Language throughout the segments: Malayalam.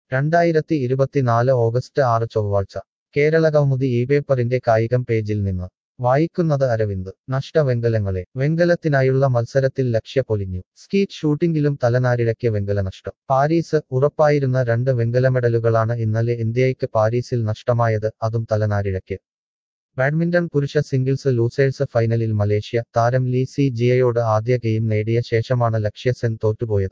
രണ്ടായിരത്തി ഇരുപത്തിനാല് ഓഗസ്റ്റ് ആറ് ചൊവ്വാഴ്ച കേരള കൗമുദി ഈ പേപ്പറിന്റെ കായികം പേജിൽ നിന്ന് വായിക്കുന്നത് അരവിന്ദ് നഷ്ടവെങ്കലങ്ങളെ വെങ്കലത്തിനായുള്ള മത്സരത്തിൽ ലക്ഷ്യ പൊലിഞ്ഞു സ്കീറ്റ് ഷൂട്ടിംഗിലും തലനാരിഴയ്ക്ക് വെങ്കല നഷ്ടം പാരീസ് ഉറപ്പായിരുന്ന രണ്ട് വെങ്കല മെഡലുകളാണ് ഇന്നലെ ഇന്ത്യയ്ക്ക് പാരീസിൽ നഷ്ടമായത് അതും തലനാരിഴയ്ക്ക് ബാഡ്മിന്റൺ പുരുഷ സിംഗിൾസ് ലൂസേഴ്സ് ഫൈനലിൽ മലേഷ്യ താരം ലീ സി ജിയയോട് ആദ്യ ഗെയിം നേടിയ ശേഷമാണ് ലക്ഷ്യ സെൻ തോറ്റുപോയത്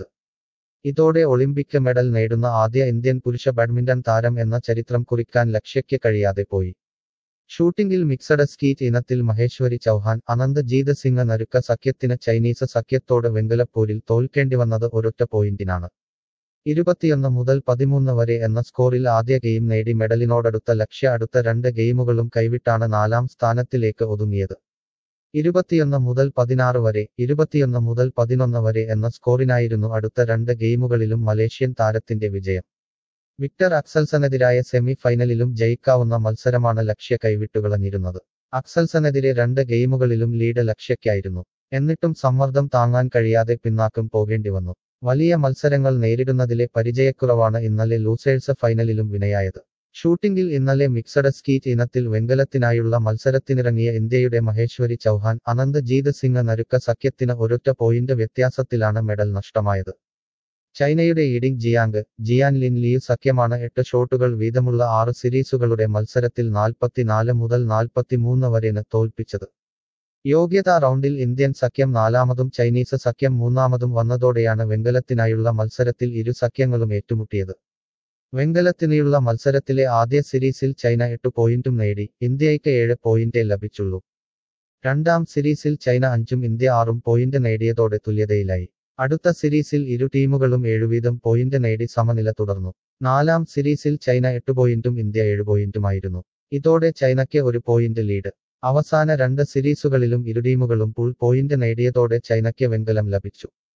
ഇതോടെ ഒളിമ്പിക് മെഡൽ നേടുന്ന ആദ്യ ഇന്ത്യൻ പുരുഷ ബാഡ്മിന്റൺ താരം എന്ന ചരിത്രം കുറിക്കാൻ ലക്ഷ്യയ്ക്ക് കഴിയാതെ പോയി ഷൂട്ടിംഗിൽ മിക്സഡ് സ്കീറ്റ് ഇനത്തിൽ മഹേശ്വരി ചൗഹാൻ അനന്ത് ജീത് സിംഗ് നരുക്ക സഖ്യത്തിന് ചൈനീസ് സഖ്യത്തോട് വെങ്കലപ്പോരിൽ തോൽക്കേണ്ടി വന്നത് ഒരൊറ്റ പോയിന്റിനാണ് ഇരുപത്തിയൊന്ന് മുതൽ പതിമൂന്ന് വരെ എന്ന സ്കോറിൽ ആദ്യ ഗെയിം നേടി മെഡലിനോടടുത്ത ലക്ഷ്യ അടുത്ത രണ്ട് ഗെയിമുകളും കൈവിട്ടാണ് നാലാം സ്ഥാനത്തിലേക്ക് ഒതുങ്ങിയത് ഇരുപത്തിയൊന്ന് മുതൽ പതിനാറ് വരെ ഇരുപത്തിയൊന്ന് മുതൽ പതിനൊന്ന് വരെ എന്ന സ്കോറിനായിരുന്നു അടുത്ത രണ്ട് ഗെയിമുകളിലും മലേഷ്യൻ താരത്തിന്റെ വിജയം വിക്ടർ അക്സൽസനെതിരായ സെമി ഫൈനലിലും ജയിക്കാവുന്ന മത്സരമാണ് ലക്ഷ്യ കൈവിട്ടുകളഞ്ഞിരുന്നത് അക്സൽസനെതിരെ രണ്ട് ഗെയിമുകളിലും ലീഡ് ലക്ഷ്യയ്ക്കായിരുന്നു എന്നിട്ടും സമ്മർദ്ദം താങ്ങാൻ കഴിയാതെ പിന്നാക്കം പോകേണ്ടി വന്നു വലിയ മത്സരങ്ങൾ നേരിടുന്നതിലെ പരിചയക്കുറവാണ് ഇന്നലെ ലൂസേഴ്സ് ഫൈനലിലും വിനയായത് ഷൂട്ടിംഗിൽ ഇന്നലെ മിക്സഡ് സ്കീറ്റ് ഇനത്തിൽ വെങ്കലത്തിനായുള്ള മത്സരത്തിനിറങ്ങിയ ഇന്ത്യയുടെ മഹേശ്വരി ചൗഹാൻ അനന്ത് ജീത് സിംഗ് നരുക്ക സഖ്യത്തിന് ഒരൊറ്റ പോയിന്റ് വ്യത്യാസത്തിലാണ് മെഡൽ നഷ്ടമായത് ചൈനയുടെ ഈഡിംഗ് ജിയാങ് ജിയാൻ ലിൻ ലിയു സഖ്യമാണ് എട്ട് ഷോട്ടുകൾ വീതമുള്ള ആറ് സീരീസുകളുടെ മത്സരത്തിൽ നാൽപ്പത്തിനാല് മുതൽ നാൽപ്പത്തിമൂന്ന് വരെന് തോൽപ്പിച്ചത് യോഗ്യതാ റൗണ്ടിൽ ഇന്ത്യൻ സഖ്യം നാലാമതും ചൈനീസ് സഖ്യം മൂന്നാമതും വന്നതോടെയാണ് വെങ്കലത്തിനായുള്ള മത്സരത്തിൽ ഇരു സഖ്യങ്ങളും ഏറ്റുമുട്ടിയത് വെങ്കലത്തിനുള്ള മത്സരത്തിലെ ആദ്യ സീരീസിൽ ചൈന എട്ട് പോയിന്റും നേടി ഇന്ത്യയ്ക്ക് ഏഴ് പോയിന്റേ ലഭിച്ചുള്ളൂ രണ്ടാം സീരീസിൽ ചൈന അഞ്ചും ഇന്ത്യ ആറും പോയിന്റ് നേടിയതോടെ തുല്യതയിലായി അടുത്ത സീരീസിൽ ഇരു ടീമുകളും ഏഴുവീതം പോയിന്റ് നേടി സമനില തുടർന്നു നാലാം സീരീസിൽ ചൈന എട്ട് പോയിന്റും ഇന്ത്യ ഏഴ് പോയിന്റുമായിരുന്നു ഇതോടെ ചൈനയ്ക്ക് ഒരു പോയിന്റ് ലീഡ് അവസാന രണ്ട് സീരീസുകളിലും ഇരു ടീമുകളും പുൾ പോയിന്റ് നേടിയതോടെ ചൈനയ്ക്ക് വെങ്കലം ലഭിച്ചു